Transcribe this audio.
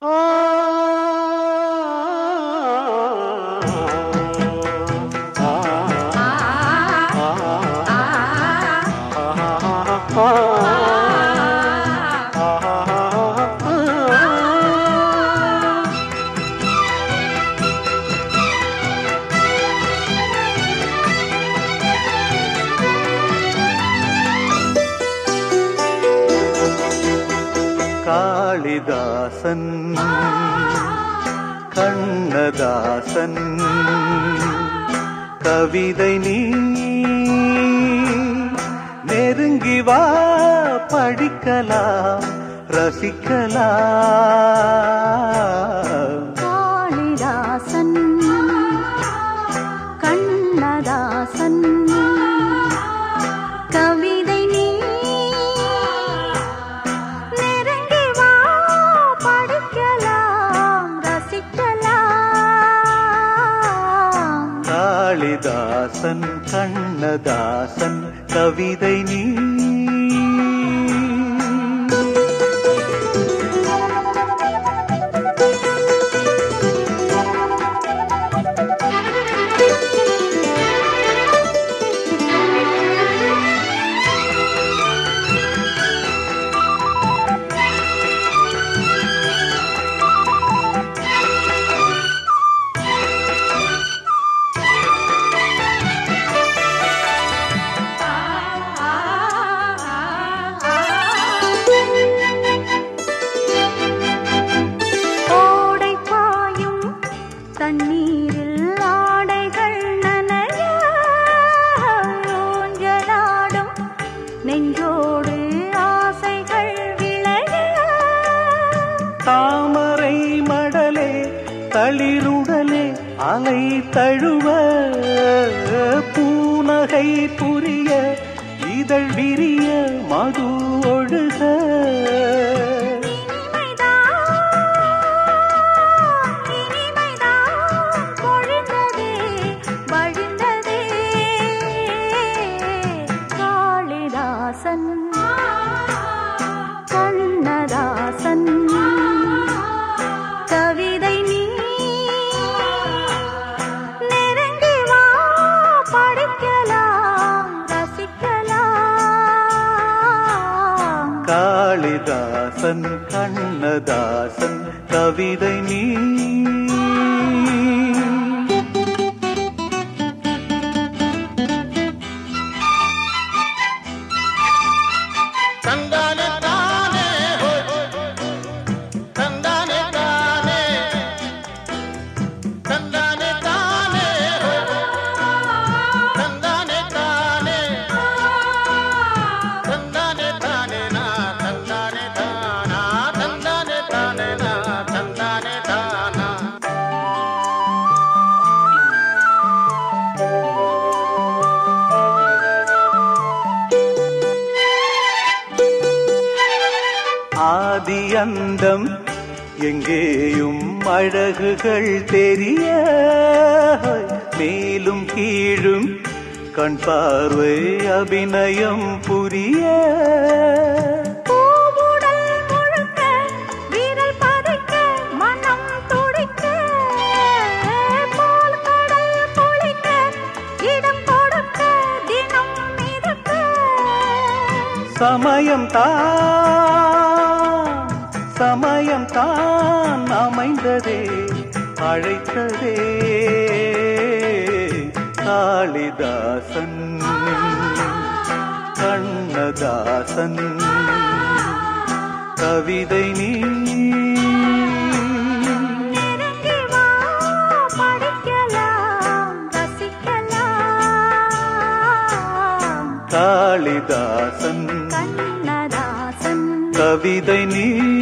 காளிதாசன் கண்ணதாசன் கவிதை நீ நெருங்கி வா படிக்கலாம் ரசிக்கலாம் காளிதாசன் கண்ணதாசன் கவிதை நீ நெருங்கி வா படிக்கலாம் ரசிக்கலாம் காளிதாசன் கண்ணதாசன் கவிதை நீ கோடை பாயும் தண்ணீரில் ஆடைகள் நனைய ஊஞ்சலாடும் நெஞ்சோடு ஆசைகள் விளைய தாமரை மடலே தளிருடலே அலை தழுவ பூனகை புரிய இதழ் விரிய மது ஒழுக இனிமைதான், இனிமைதான் பொழிந்ததே, வழிந்ததே. காளிதாசன் கண்ணதாசன் கவிதை நீ நெருங்கி வா படிக்கலாம் ரசிக்கலாம் காளிதாசன் கண்ணதாசன் கவிதை நீ ತಂದಾನೆ ತಾನೆ ಹೋಯ್ ತಂದಾನೆ ತಾನೆ ತಂದಾನೆ ತಾನೆ ಹೋಯ್ ತಂದಾನೆ ತಾನೆ ತಂದಾನೆ ತಾನೆ ನಾ ತಂದಾನೆ ತಾನ ತಂದಾನೆ ತಾನೆ ನಾ ತಂದಾನೆ ತಾನ ஆதி அந்தம் எங்கேயும் அழகுகள் தெரிய மேலும் கீழும் கண் பார்வை அபிநயம் புரிய பூவுடல் முழுக்க விரல் பதைக்க மனம் துடிக்க போல் கடல் குளிக்க இடம் கொடுக்க தினம் மிதக்க சமயம் தான் சமயம் தான் அமைந்ததே அழைத்ததே காளிதாசன் கண்ணதாசன் கவிதை நீ நெருங்கி வா படிக்கலாம் ரசிக்கலாம் காளிதாசன் கண்ணதாசன் கவிதை நீ